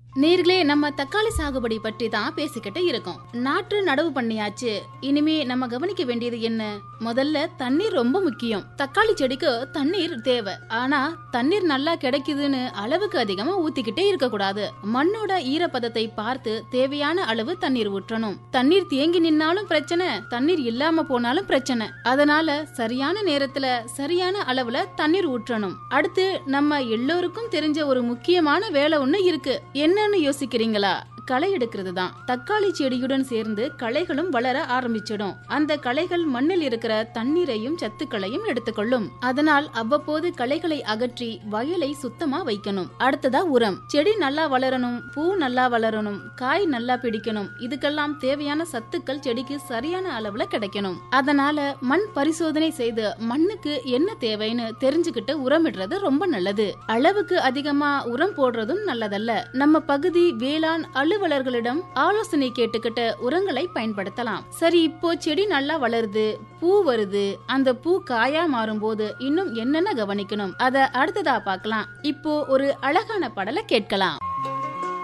நேர்களே நம்ம தக்காளி சாகுபடி பற்றி தான் பேசிக்கிட்டு இருக்கோம் நாற்று நடவு பண்ணியாச்சு இனிமே நம்ம கவனிக்க வேண்டியது என்ன முதல்ல தண்ணீர் ரொம்ப முக்கியம் தக்காளி செடிக்கு தண்ணீர் தேவை ஆனா தண்ணீர் நல்லா கிடைக்குதுன்னு அளவுக்கு அதிகமா ஊத்திக்கிட்டே இருக்க கூடாது மண்ணோட ஈரப்பதத்தை பார்த்து தேவையான அளவு தண்ணீர் ஊற்றணும் தண்ணீர் தேங்கி நின்னாலும் பிரச்சனை தண்ணீர் இல்லாம போனாலும் பிரச்சனை அதனால சரியான நேரத்துல சரியான அளவுல தண்ணீர் ஊற்றணும் அடுத்து நம்ம எல்லோருக்கும் தெரிஞ்ச ஒரு முக்கியமான வேலை ஒண்ணு இருக்கு என்னன்னு யோசிக்கிறீங்களா களை எடுக்கிறது தான் தக்காளி செடியுடன் சேர்ந்து களைகளும் வளர ஆரம்பிச்சிடும் அந்த களைகள் மண்ணில் இருக்கிற தண்ணீரையும் சத்துக்களையும் எடுத்துக்கொள்ளும் அதனால் அவ்வப்போது களைகளை அகற்றி வயலை சுத்தமா வைக்கணும் அடுத்ததா உரம் செடி நல்லா வளரணும் பூ நல்லா வளரணும் காய் நல்லா பிடிக்கணும் இதுக்கெல்லாம் தேவையான சத்துக்கள் செடிக்கு சரியான அளவுல கிடைக்கணும் அதனால மண் பரிசோதனை செய்து மண்ணுக்கு என்ன தேவைன்னு தெரிஞ்சுக்கிட்டு உரமிடுறது ரொம்ப நல்லது அளவுக்கு அதிகமா உரம் போடுறதும் நல்லதல்ல நம்ம பகுதி வேளாண் அலுவலர்களிடம் ஆலோசனை கேட்டுக்கிட்டு உரங்களை பயன்படுத்தலாம் சரி இப்போ செடி நல்லா வளருது பூ வருது அந்த பூ காயா மாறும்போது இன்னும் என்னென்ன கவனிக்கணும் அத அடுத்ததா பார்க்கலாம் இப்போ ஒரு அழகான பாடலை கேட்கலாம்